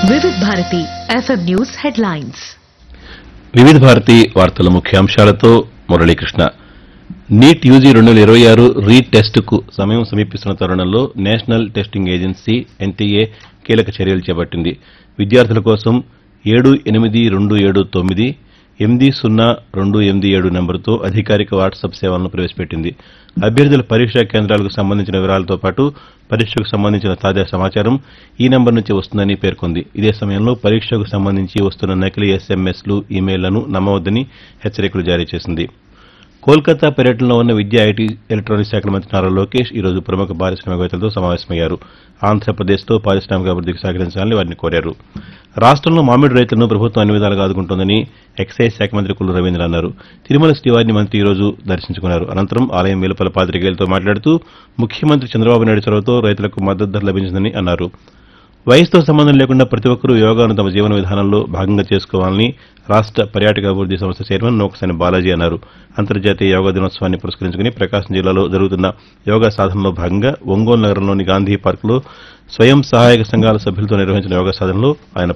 వివిధ Bharati FM news headlines వివిధ భారతి వార్తల ముఖ్యాంశాలతో మురళీకృష్ణ నీట్ యూజీ రెండు వేల ఇరవై ఆరు రీ టెస్టుకు సమయం సమీపిస్తున్న తరుణంలో నేషనల్ టెస్టింగ్ ఏజెన్సీ ఎన్టీఏ కీలక చర్యలు చేపట్టింది విద్యార్థుల కోసం ఏడు ఎనిమిది రెండు ఏడు తొమ్మిది ఎనిమిది సున్నా రెండు ఎనిమిది ఏడు నెంబర్తో అధికారిక వాట్సాప్ సేవలను ప్రవేశపెట్టింది అభ్యర్థుల పరీక్షా కేంద్రాలకు సంబంధించిన వివరాలతో పాటు పరీక్షకు సంబంధించిన తాజా సమాచారం ఈ నెంబర్ నుంచి వస్తుందని పేర్కొంది ఇదే సమయంలో పరీక్షకు సంబంధించి వస్తున్న నకిలీ ఎస్ఎంఎస్లు ఇమెయిల్లను నమ్మవద్దని హెచ్చరికలు జారీ చేసింది కోల్కతా పర్యటనలో ఉన్న విద్యా ఐటీ ఎలక్ట్రానిక్స్ శాఖల మంత్రి నారా లోకేష్ ఈ రోజు ప్రముఖ పారిశ్రామికవేత్తలతో సమావేశమయ్యారు ఆంధ్రప్రదేశ్తో పారిశ్రామిక అభివృద్ధికి సహకరించాలని వారిని కోరారు రాష్ట్రంలో మామిడి రైతులను ప్రభుత్వం అన్ని విధాలుగా ఆదుకుంటోందని ఎక్సైజ్ శాఖ మంత్రి కుల్లు రవీంద్ర అన్నారు తిరుమల శ్రీవారిని మంత్రి ఈ రోజు దర్శించుకున్నారు అనంతరం ఆలయం వెలుపల పాతికేయులతో మాట్లాడుతూ ముఖ్యమంత్రి చంద్రబాబు నాయుడు చొరవతో రైతులకు మద్దతు ధర లభించిందని అన్నారు వయసుతో సంబంధం లేకుండా ప్రతి ఒక్కరూ యోగాను తమ జీవన విధానంలో భాగంగా చేసుకోవాలని రాష్ట్ర పర్యాటక అభివృద్ది సంస్థ చైర్మన్ నోకసాని బాలాజీ అన్నారు అంతర్జాతీయ యోగా దినోత్సవాన్ని పురస్కరించుకుని ప్రకాశం జిల్లాలో జరుగుతున్న యోగా సాధనలో భాగంగా ఒంగోలు నగరంలోని గాంధీ పార్కులో స్వయం సహాయక సంఘాల సభ్యులతో నిర్వహించిన యోగా సాధనలో ఆయన